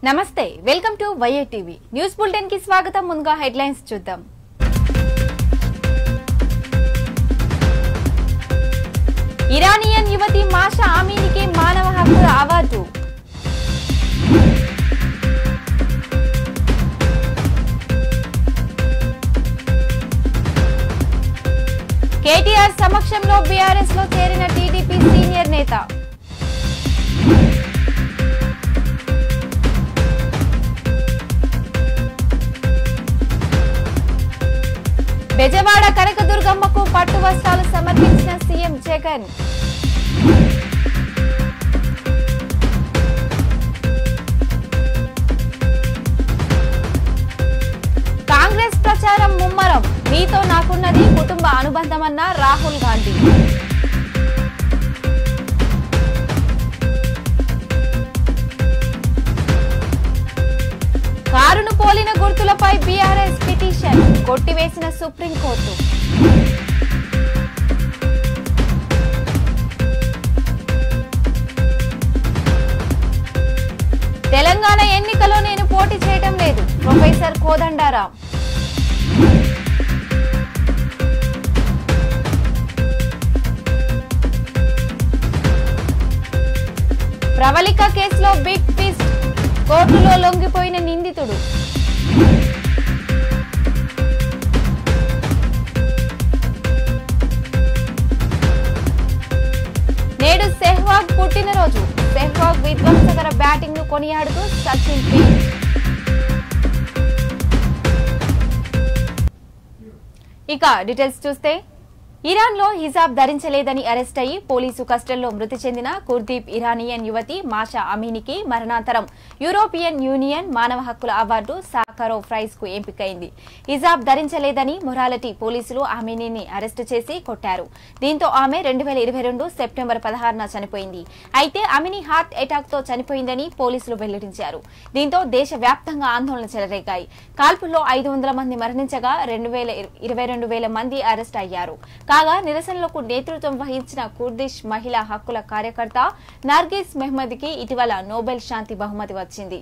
నమస్తే welcome to YA TV news bulletin కి స్వాగతం ముందుగా హెడ్లైన్స్ చూద్దాం ఇరానియన్ యువతి మాషా ఆమీనికి మానవ హక్కుల అవార్డు కేటీఆర్ సమక్షంలో బీఆర్ఎస్ లో చేరిన టీడీపీ సీనియర్ నేత బెజవాడ కనకదుర్గమ్మకు పట్టు వస్త్రాలు సమర్పించిన సీఎం జగన్ కాంగ్రెస్ ప్రచారం ముమ్మరం మీతో నాకున్నది కుటుంబ అనుబంధమన్న రాహుల్ గాంధీ కారును పోలిన గుర్తులపై బీఆర్ఎస్ పిటిషన్ కొట్టివేసిన సుప్రీంకోర్టు తెలంగాణ ఎన్నికలో నేను పోటీ చేయడం లేదు ప్రొఫెసర్ కోదండారాం ప్రవళిక కేసులో బిగ్ ట్విస్ట్ కోర్టులో లొంగిపోయిన నిందితుడు నేడు సెహ్వాగ్ పుట్టినరోజు సెహ్వాగ్ విధ్వంసకర బ్యాటింగ్ ను కొనియాడుతూ సచిన్ ట్వీట్ ఇక డీటెయిల్స్ చూస్తే ఇరాన్ లో హిజాబ్ ధరించలేదని అరెస్ట్ అయ్యి పోలీసు కస్టడీలో మృతి చెందిన కుర్దీప్ ఇరానియన్ యువతి మాషా అమీనికి మరణాంతరం యూరోపియన్ యూనియన్ మానవ హక్కుల అవార్డు సాకారో ప్రైజ్ కు ఎంపికైంది హిజాబ్ ధరించలేదని మొరాలిటీ పోలీసులు అమీనీని అరెస్టు చేసి కొట్టారు దీంతో ఆమె రెండు వేల ఇరవై రెండు సెప్టెంబర్ పదహారున చనిపోయింది అయితే అమిని హార్ట్ అటాక్ తో చనిపోయిందని పోలీసులు వెల్లడించారు దీంతో దేశవ్యాప్తంగా ఆందోళన చెలరేగాయి కాల్పుల్లో ఐదు వందల మంది మరణించగా రెండు వేల ఇరవై రెండు వేల మంది అరెస్ట్ అయ్యారు కాగా నిరసనలకు నేతృత్వం వహించిన కుర్దిష్ మహిళా హక్కుల కార్యకర్త నర్గిస్ మెహ్మద్ కి ఇటీవల నోబెల్ శాంతి బహుమతి వచ్చింది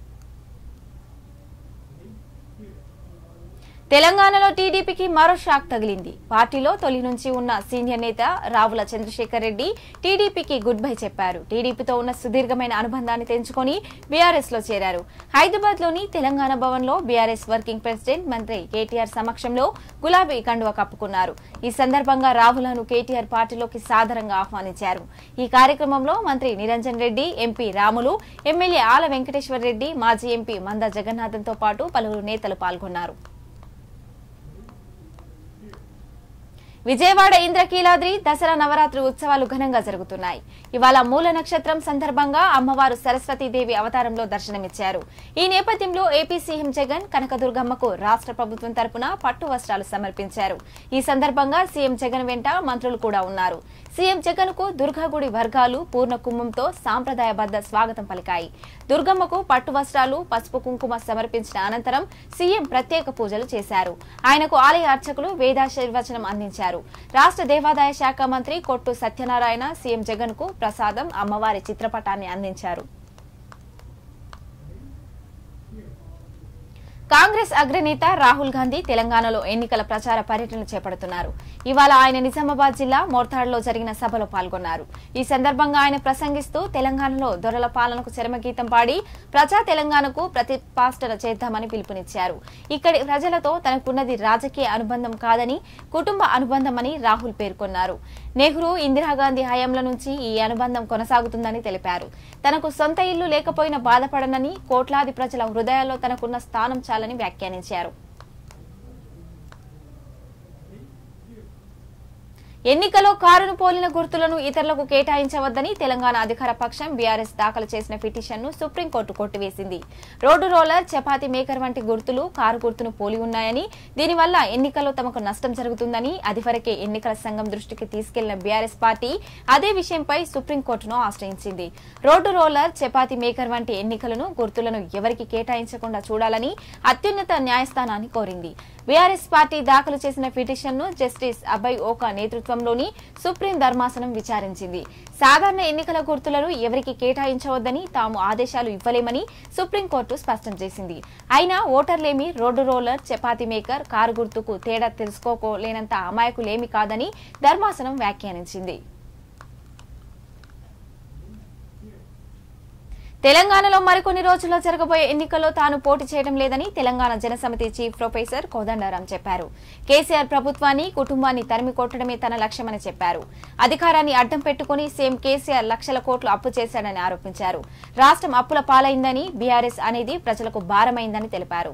తెలంగాణలో టీడీపీకి మరో షాక్ తగిలింది పార్టీలో తొలి నుంచి ఉన్న సీనియర్ నేత రావుల చంద్రశేఖర్ రెడ్డి టీడీపీకి గుడ్ బై చెప్పారు టీడీపీతో ఉన్న సుదీర్ఘమైన అనుబంధాన్ని తెంచుకొని బీఆర్ఎస్ లో చేరారు హైదరాబాద్ లోని తెలంగాణ భవన్ లో బీఆర్ఎస్ వర్కింగ్ ప్రెసిడెంట్ మంత్రి కేటీఆర్ సమక్షంలో గులాబీ కండువ కప్పుకున్నారు ఈ సందర్భంగా రావులను కేటీఆర్ పార్టీలోకి సాదరంగా ఆహ్వానించారు ఈ కార్యక్రమంలో మంత్రి నిరంజన్ రెడ్డి ఎంపీ రాములు ఎమ్మెల్యే ఆల వెంకటేశ్వర రెడ్డి మాజీ ఎంపీ మంద జగన్నాథన్ తో పాటు పలువురు నేతలు పాల్గొన్నారు విజయవాడ ఇంద్రకీలాద్రి దసరా నవరాత్రి ఉత్సవాలు ఘనంగా జరుగుతున్నాయి ఇవాళ మూల నక్షత్రం సందర్భంగా అమ్మవారు సరస్వతీదేవి అవతారంలో దర్శనమిచ్చారు ఈ నేపథ్యంలో ఏపీ సీఎం జగన్ కనకదుర్గమ్మకు రాష్ట్ర ప్రభుత్వం తరపున పట్టు వస్త్రాలు సమర్పించారు ఈ సందర్భంగా సీఎం జగన్ వెంట మంత్రులు కూడా ఉన్నారు సీఎం జగన్ కు దుర్గాగుడి వర్గాలు పూర్ణ కుంభంతో సాంప్రదాయబద్ద స్వాగతం పలికాయి దుర్గమ్మకు పట్టు వస్త్రాలు పసుపు కుంకుమ సమర్పించిన అనంతరం సీఎం ప్రత్యేక పూజలు చేశారు ఆయనకు ఆలయ అర్చకులు వేదాశీర్వచనం అందించారు రాష్ట్ర దేవాదాయ శాఖ మంత్రి కొట్టు సత్యనారాయణ సీఎం జగన్ కు ప్రసాదం అమ్మవారి చిత్రపటాన్ని అందించారు కాంగ్రెస్ అగ్రనేత రాహుల్ గాంధీ తెలంగాణలో ఎన్నికల ప్రచార పర్యటన చేపడుతున్నారు ఇవాళ ఆయన నిజామాబాద్ జిల్లా మోర్తాడ్లో జరిగిన సభలో పాల్గొన్నారు ఈ సందర్భంగా ఆయన ప్రసంగిస్తూ తెలంగాణలో దొరల పాలనకు చరమగీతం పాడి ప్రజా తెలంగాణకు ప్రతిపాష్టన చేద్దామని పిలుపునిచ్చారు ఇక్కడి ప్రజలతో తనకున్నది రాజకీయ అనుబంధం కాదని కుటుంబ అనుబంధమని రాహుల్ పేర్కొన్నారు నెహ్రూ ఇందిరాగాంధీ హయాంల నుంచి ఈ అనుబంధం కొనసాగుతుందని తెలిపారు తనకు సొంత ఇల్లు లేకపోయినా బాధపడనని కోట్లాది ప్రజల హృదయాల్లో తనకున్న స్థానం చాలని వ్యాఖ్యానించారు ఎన్నికలో కారును పోలిన గుర్తులను ఇతరులకు కేటాయించవద్దని తెలంగాణ అధికార పక్షం బీఆర్ఎస్ దాఖలు చేసిన పిటిషన్ను సుప్రీంకోర్టు కొట్టివేసింది రోడ్డు రోలర్ చపాతీ మేకర్ వంటి గుర్తులు కారు గుర్తును పోలి ఉన్నాయని దీనివల్ల ఎన్నికల్లో తమకు నష్టం జరుగుతుందని అదివరకే ఎన్నికల సంఘం దృష్టికి తీసుకెళ్లిన బీఆర్ఎస్ పార్టీ అదే విషయంపై సుప్రీంకోర్టును ఆశ్రయించింది రోడ్డు రోలర్ చపాతీ మేకర్ వంటి ఎన్నికలను గుర్తులను ఎవరికి కేటాయించకుండా చూడాలని అత్యున్నత న్యాయస్థానాన్ని కోరింది బీఆర్ఎస్ పార్టీ దాఖలు చేసిన పిటిషన్ను జస్టిస్ అభయ్ ఓకా నేతృత్వంలోని సుప్రీం ధర్మాసనం విచారించింది సాధారణ ఎన్నికల గుర్తులను ఎవరికి కేటాయించవద్దని తాము ఆదేశాలు ఇవ్వలేమని సుప్రీంకోర్టు స్పష్టం చేసింది అయినా ఓటర్లేమి road roller chapati maker car గుర్తుకు తేడా తెలుసుకోలేనంత అమాయకులేమి కాదని ధర్మాసనం వ్యాఖ్యానించింది తెలంగాణలో మరికొన్ని రోజుల్లో జరగబోయే ఎన్నికల్లో తాను పోటీ చేయడం లేదని తెలంగాణ జనసమితి చీఫ్ ప్రొఫెసర్ కోదండరాం చెప్పారు కేసీఆర్ ప్రభుత్వాన్ని కుటుంబాన్ని తరిమి కొట్టడమే తన లక్ష్యమని చెప్పారు అధికారాన్ని అడ్డం పెట్టుకుని సీఎం కేసీఆర్ లక్షల కోట్లు అప్పు చేశాడని ఆరోపించారు రాష్ట్రం అప్పుల పాలైందని బీఆర్ఎస్ అనేది ప్రజలకు భారమైందని తెలిపారు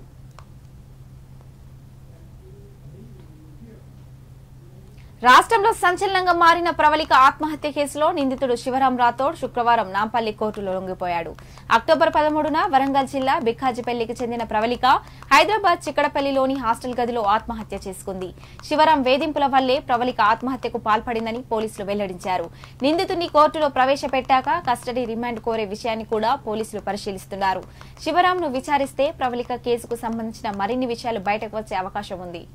రాష్ట్రంలో సంచలనంగా మారిన ప్రవళిక ఆత్మహత్య కేసులో నిందితుడు శివరాం రాథోడ్ శుక్రవారం నాంపల్లి కోర్టులో లొంగిపోయాడు అక్టోబర్ పదమూడున వరంగల్ జిల్లా బిక్కాజిపల్లికి చెందిన ప్రవళిక హైదరాబాద్ చిక్కడపల్లిలోని హాస్టల్ గదిలో ఆత్మహత్య చేసుకుంది శివరాం వేధింపుల వల్లే ప్రవళిక ఆత్మహత్యకు పాల్పడిందని పోలీసులు వెల్లడించారు నిందితుడిని కోర్టులో ప్రవేశపెట్టాక కస్టడీ రిమాండ్ కోరే విషయాన్ని కూడా పోలీసులు పరిశీలిస్తున్నారు శివరాంను విచారిస్తే ప్రవళిక కేసుకు సంబంధించిన మరిన్ని విషయాలు బయటకు వచ్చే అవకాశం ఉంది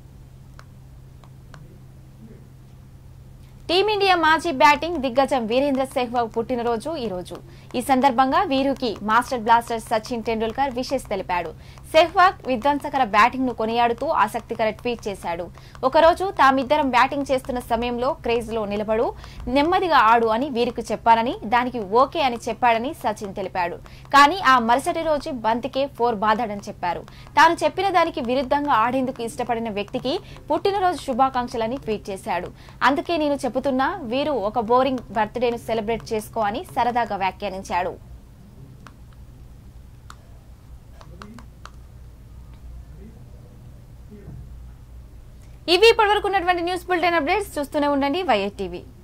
టీమిండియా మాజీ బ్యాటింగ్ దిగ్గజం వీరేంద్ర సెహ్వాగ్ పుట్టినరోజు ఈ రోజు ఈ సందర్భంగా వీరుకి master blaster Sachin Tendulkar wishes తెలిపాడు సెహ్వాగ్ విధ్వంసకర బ్యాటింగ్ ను కొనియాడుతూ ఆసక్తికర ట్వీట్ చేశాడు ఒకరోజు తామిద్దరం బ్యాటింగ్ చేస్తున్న సమయంలో క్రేజ్ లో నిలబడు నెమ్మదిగా ఆడు అని వీరికి చెప్పానని దానికి ఓకే అని చెప్పాడని సచిన్ తెలిపాడు కానీ ఆ మరుసటి రోజు బంతికే ఫోర్ బాధాడని చెప్పారు తాను చెప్పిన దానికి విరుద్ధంగా ఆడేందుకు ఇష్టపడిన వ్యక్తికి పుట్టినరోజు శుభాకాంక్షలని ట్వీట్ చేశాడు అందుకే నేను చెబుతున్నా వీరు ఒక బోరింగ్ బర్త్డేను సెలబ్రేట్ చేసుకో అని సరదాగా వ్యాఖ్యానించాడు ఇవి ఇప్పటివరకు ఉన్నటువంటి న్యూస్ బులెటిన్ అప్డేట్స్ చూస్తూనే ఉండండి వైఎట్ టీవీ